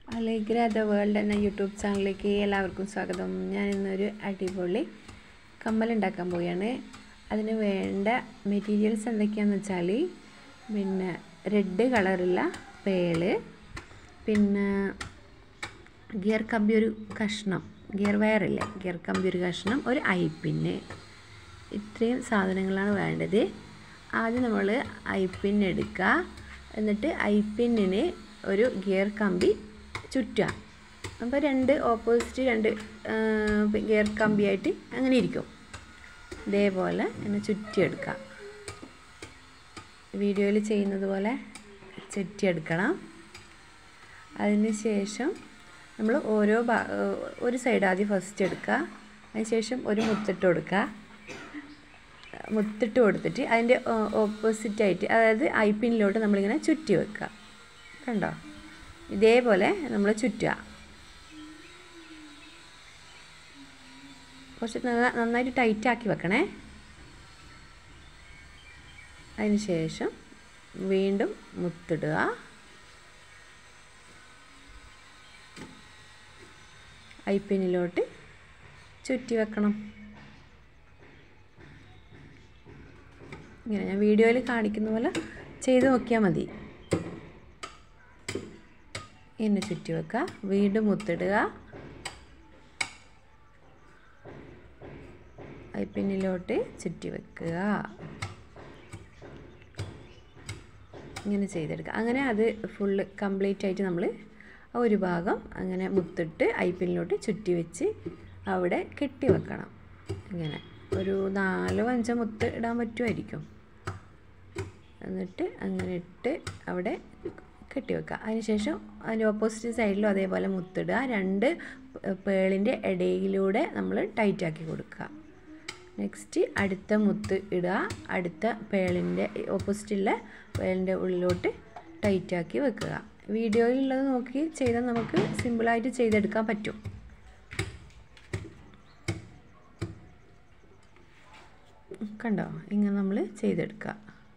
അലേഗ്ര the world എന്ന YouTube ചാനലിലേക്ക് എല്ലാവർക്കും സ്വാഗതം ഞാൻ ഇന്നൊരു അടിപൊളി കമ്മൽ ഉണ്ടാക്കാൻ പോവുകയാണ് അതിന് വേണ്ട മെറ്റീരിയൽസ് എന്തൊക്കെയാണെന്ന് വെച്ചാൽ പിന്നെ റെഡ് കളറുള്ള പേള് പിന്നെ ഗിയർ കമ്പി ഒരു കഷ്ണം ഗിയർ വയറില്ലേ ഗിയർ കമ്പി ഒരു കഷ്ണം ഒരു ഐപ്പിന്ന് ഇത്രയും സാധനങ്ങളാണ് വേണ്ടത് ആദ്യം നമ്മൾ ഐപ്പിൻ എടുക്കുക എന്നിട്ട് ഐപ്പിന്നിന് ഒരു ഗിയർ കമ്പി ചുറ്റുക അപ്പോൾ രണ്ട് ഓപ്പോസിറ്റ് രണ്ട് ഗിയർ കമ്പിയായിട്ട് അങ്ങനെ ഇരിക്കും ഇതേപോലെ എന്നെ ചുറ്റിയെടുക്കുക വീഡിയോയിൽ ചെയ്യുന്നത് പോലെ ചുറ്റിയെടുക്കണം അതിന് ശേഷം നമ്മൾ ഓരോ ഭാ ഒരു സൈഡ് ആദ്യം ഫസ്റ്റ് എടുക്കുക അതിന് ശേഷം ഒരു മുത്തിട്ട് കൊടുക്കുക മുത്തിട്ട് കൊടുത്തിട്ട് അതിൻ്റെ ഓപ്പോസിറ്റായിട്ട് അതായത് ഐ പിന്നിലോട്ട് നമ്മളിങ്ങനെ ചുറ്റി വെക്കുക കണ്ടോ ഇതേപോലെ നമ്മൾ ചുറ്റുക കുറച്ച് നന്നായിട്ട് ടൈറ്റാക്കി വെക്കണേ അതിന് ശേഷം വീണ്ടും മുത്തിടുക ഐപ്പിന്നിലോട്ട് ചുറ്റി വെക്കണം ഇങ്ങനെ ഞാൻ വീഡിയോയിൽ കാണിക്കുന്ന പോലെ ചെയ്ത് നോക്കിയാൽ മതി എന്നെ ചുറ്റി വെക്കുക വീണ്ടും മുത്തിടുക ഐപ്പിന്നിലോട്ട് ചുറ്റി വെക്കുക ഇങ്ങനെ ചെയ്തെടുക്കുക അങ്ങനെ അത് ഫുള്ള് കംപ്ലീറ്റ് ആയിട്ട് നമ്മൾ ആ ഒരു ഭാഗം അങ്ങനെ മുത്തിട്ട് ഐപ്പിന്നിലോട്ട് ചുറ്റി വെച്ച് അവിടെ കെട്ടി വെക്കണം ഇങ്ങനെ ഒരു നാലോ അഞ്ചോ മുത്ത് ഇടാൻ പറ്റുമായിരിക്കും എന്നിട്ട് അങ്ങനെ ഇട്ട് അവിടെ കെട്ടി വെക്കുക അതിനുശേഷം അതിൻ്റെ ഓപ്പോസിറ്റ് സൈഡിലും അതേപോലെ മുത്തിടുക രണ്ട് പേളിൻ്റെ ഇടയിലൂടെ നമ്മൾ ടൈറ്റാക്കി കൊടുക്കുക നെക്സ്റ്റ് അടുത്ത മുത്ത് ഇടുക അടുത്ത പേളിൻ്റെ ഓപ്പോസിറ്റുള്ള പേളിൻ്റെ ഉള്ളിലോട്ട് ടൈറ്റാക്കി വെക്കുക വീഡിയോയിലുള്ളത് നോക്കി ചെയ്താൽ നമുക്ക് സിമ്പിളായിട്ട് ചെയ്തെടുക്കാൻ പറ്റും കണ്ടോ ഇങ്ങനെ നമ്മൾ ചെയ്തെടുക്കുക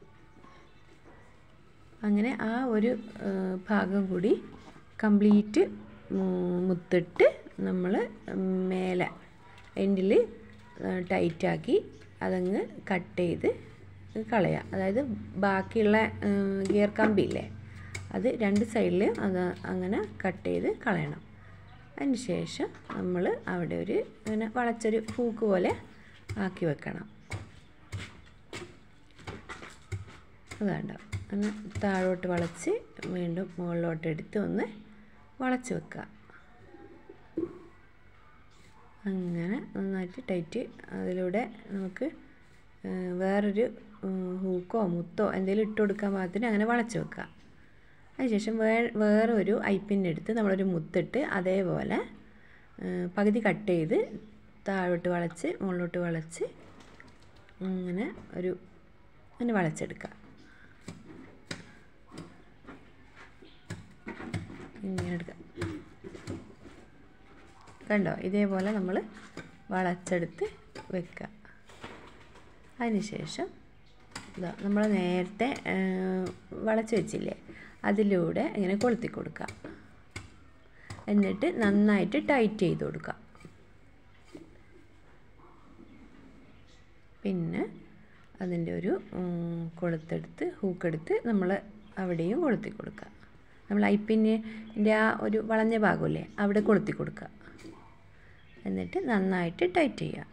അങ്ങനെ ആ ഒരു ഭാഗം കൂടി കംപ്ലീറ്റ് മുത്തിട്ട് നമ്മൾ മേലെ എൻഡിൽ ടൈറ്റാക്കി അതങ്ങ് കട്ട് ചെയ്ത് കളയുക അതായത് ബാക്കിയുള്ള ഗിയർ കമ്പിയില്ലേ അത് രണ്ട് സൈഡിൽ അത് അങ്ങനെ കട്ട് ചെയ്ത് കളയണം അതിന് ശേഷം നമ്മൾ അവിടെ ഒരു ഇങ്ങനെ വളച്ചൊരു ഹൂക്ക് പോലെ ആക്കി വെക്കണം അതാണ്ടോ ഒന്ന് താഴോട്ട് വളച്ച് വീണ്ടും മുകളിലോട്ട് എടുത്ത് ഒന്ന് വളച്ച് വെക്കുക അങ്ങനെ നന്നായിട്ട് ടൈറ്റ് അതിലൂടെ നമുക്ക് വേറൊരു ഹൂക്കോ മുത്തോ എന്തെങ്കിലും ഇട്ട് കൊടുക്കാൻ പാകത്തിന് അങ്ങനെ വളച്ച് വെക്കുക അതിനുശേഷം വേ വേറെ ഒരു ഐപ്പിൻ്റെ എടുത്ത് നമ്മളൊരു മുത്തിട്ട് അതേപോലെ പകുതി കട്ട് ചെയ്ത് താഴോട്ട് വളച്ച് മുകളിലോട്ട് വളച്ച് അങ്ങനെ ഒരു അങ്ങനെ വളച്ചെടുക്കുക ഇങ്ങനെ എടുക്കുക കണ്ടോ ഇതേപോലെ നമ്മൾ വളച്ചെടുത്ത് വെക്കുക അതിനുശേഷം ഇതാ നമ്മൾ നേരത്തെ വളച്ച് വെച്ചില്ലേ അതിലൂടെ ഇങ്ങനെ കൊളുത്തി കൊടുക്കുക എന്നിട്ട് നന്നായിട്ട് ടൈറ്റ് ചെയ്ത് കൊടുക്കുക പിന്നെ അതിൻ്റെ ഒരു കൊളുത്തെടുത്ത് ഹൂക്കെടുത്ത് നമ്മൾ അവിടെയും കൊളുത്തി കൊടുക്കുക നമ്മൾ ഐപ്പിൻ്റെ ആ ഒരു വളഞ്ഞ ഭാഗമില്ലേ അവിടെ കൊളുത്തി കൊടുക്കുക എന്നിട്ട് നന്നായിട്ട് ടൈറ്റ് ചെയ്യുക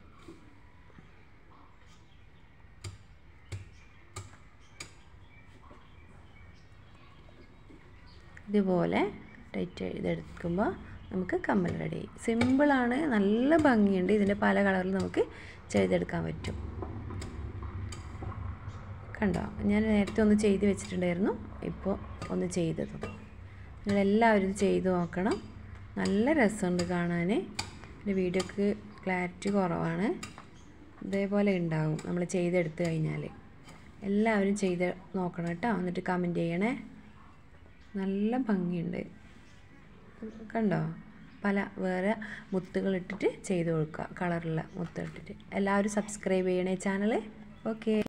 ഇതുപോലെ ടൈറ്റ് ചെയ്തെടുക്കുമ്പോൾ നമുക്ക് കമ്മൽ റെഡി സിമ്പിളാണ് നല്ല ഭംഗിയുണ്ട് ഇതിൻ്റെ പല കളറിൽ നമുക്ക് ചെയ്തെടുക്കാൻ പറ്റും കണ്ടോ ഞാൻ നേരത്തെ ഒന്ന് ചെയ്ത് വെച്ചിട്ടുണ്ടായിരുന്നു ഇപ്പോൾ ഒന്ന് ചെയ്തതും നിങ്ങളെല്ലാവരും ചെയ്ത് നോക്കണം നല്ല രസമുണ്ട് കാണാൻ എൻ്റെ വീഡിയോക്ക് ക്ലാരിറ്റി കുറവാണ് ഇതേപോലെ ഉണ്ടാകും നമ്മൾ ചെയ്തെടുത്ത് കഴിഞ്ഞാൽ എല്ലാവരും ചെയ്ത് നോക്കണം കേട്ടോ എന്നിട്ട് കമൻറ്റ് ചെയ്യണേ നല്ല ഭംഗിയുണ്ട് കണ്ടോ പല വേറെ മുത്തുകൾ ഇട്ടിട്ട് ചെയ്ത് കൊടുക്കുക കളറുള്ള മുത്ത് ഇട്ടിട്ട് എല്ലാവരും സബ്സ്ക്രൈബ് ചെയ്യണേ ചാനൽ ഓക്കെ